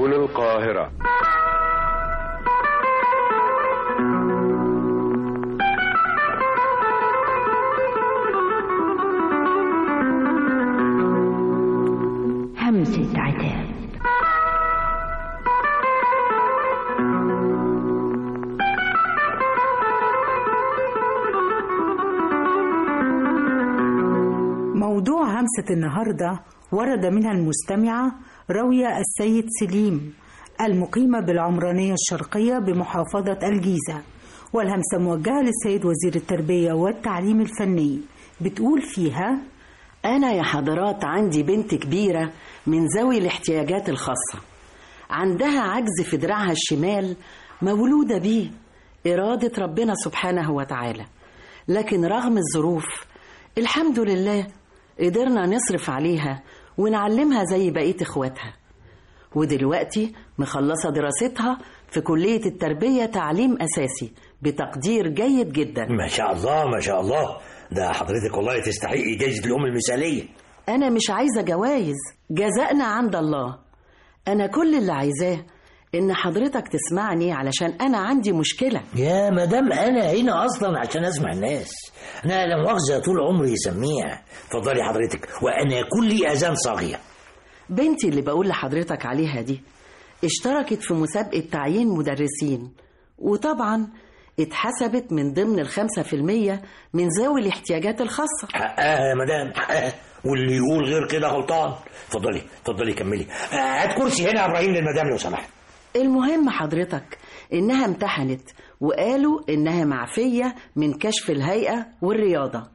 سبل القاهرة همسة عتاب موضوع همسة النهاردة ورد منها المستمعة راوية السيد سليم المقيمة بالعمرانية الشرقية بمحافظة الجيزة والهمسة موجهة للسيد وزير التربية والتعليم الفني بتقول فيها أنا يا حضرات عندي بنت كبيرة من ذوي الاحتياجات الخاصة عندها عجز في دراعها الشمال مولودة بيه إرادة ربنا سبحانه وتعالى لكن رغم الظروف الحمد لله قدرنا نصرف عليها ونعلمها زي بقية إخواتها ودلوقتي مخلصة دراستها في كلية التربية تعليم أساسي بتقدير جيد جدا ما شاء الله ما شاء الله ده حضرتك والله تستحقي جايزة الأم المثالية أنا مش عايزة جوايز جزائنا عند الله أنا كل اللي عايزاه إن حضرتك تسمعني علشان أنا عندي مشكلة يا مدام أنا هنا أصلا عشان أسمع الناس أنا لا مؤاخذة طول عمري سميع اتفضلي حضرتك وأنا كلي أذان صاغية بنتي اللي بقول لحضرتك عليها دي اشتركت في مسابقة تعيين مدرسين وطبعا اتحسبت من ضمن الخمسة في المية من ذوي الاحتياجات الخاصة حقها يا مدام حقها واللي يقول غير كده غلطان اتفضلي اتفضلي كملي آه، هات كرسي هنا يا ابراهيم للمدام لو سمحت المهم حضرتك إنها امتحنت وقالوا إنها معفية من كشف الهيئة والرياضة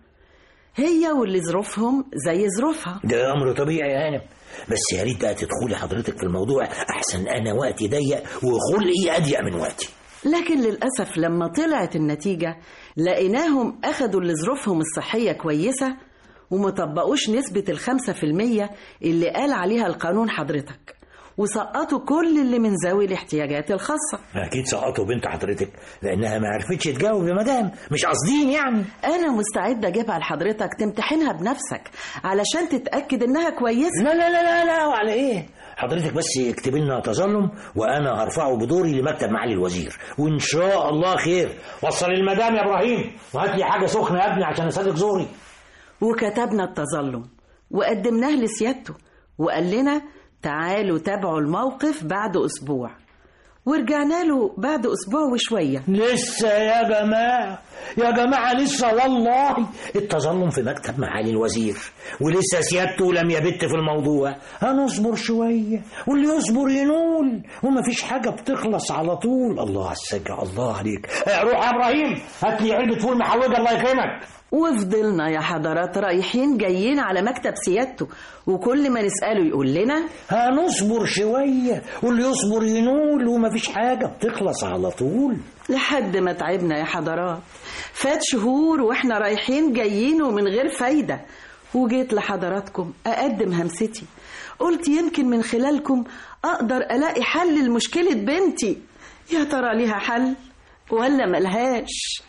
هي واللي ظروفهم زي ظروفها ده امر طبيعي يا هانم بس يا ريت بقى تدخلي حضرتك في الموضوع احسن انا وقتي ضيق وخلقي اضيق من وقتي لكن للأسف لما طلعت النتيجة لقيناهم أخدوا اللي ظروفهم الصحية كويسة وما طبقوش نسبة الخمسة في المية اللي قال عليها القانون حضرتك وسقطوا كل اللي من ذوي الاحتياجات الخاصة اكيد سقطوا بنت حضرتك لانها ما عرفتش تجاوب يا مدام مش قاصدين يعني أنا مستعدة أجيبها لحضرتك تمتحنها بنفسك علشان تتأكد إنها كويسة لا لا لا لا لا وعلى ايه حضرتك بس اكتبي لنا تظلم وانا هرفعه بدوري لمكتب معالي الوزير وان شاء الله خير وصل المدام يا ابراهيم وهات لي حاجه سخنه يا ابني عشان اصدق زوري وكتبنا التظلم وقدمناه لسيادته وقال لنا تعالوا تابعوا الموقف بعد أسبوع ورجعنا له بعد أسبوع وشوية لسه يا جماعه يا جماعه لسه والله التظلم في مكتب معالي الوزير ولسه سيادته لم يبت في الموضوع هنصبر شويه واللي يصبر ينول ومفيش حاجه بتخلص على طول الله على السجع الله عليك آه، روح يا ابراهيم هات لي علبه فول محوجه الله يكرمك وفضلنا يا حضرات رايحين جايين على مكتب سيادته وكل ما نسأله يقول لنا هنصبر شوية واللي يصبر ينول ومفيش حاجة بتخلص على طول لحد ما تعبنا يا حضرات فات شهور واحنا رايحين جايين ومن غير فايدة وجيت لحضراتكم أقدم همستي قلت يمكن من خلالكم أقدر ألاقي حل لمشكلة بنتي يا ترى ليها حل ولا ملهاش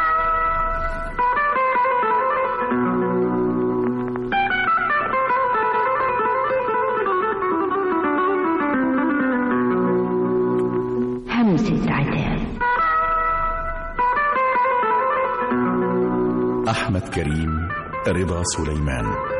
همسة عتاب أحمد كريم رضا سليمان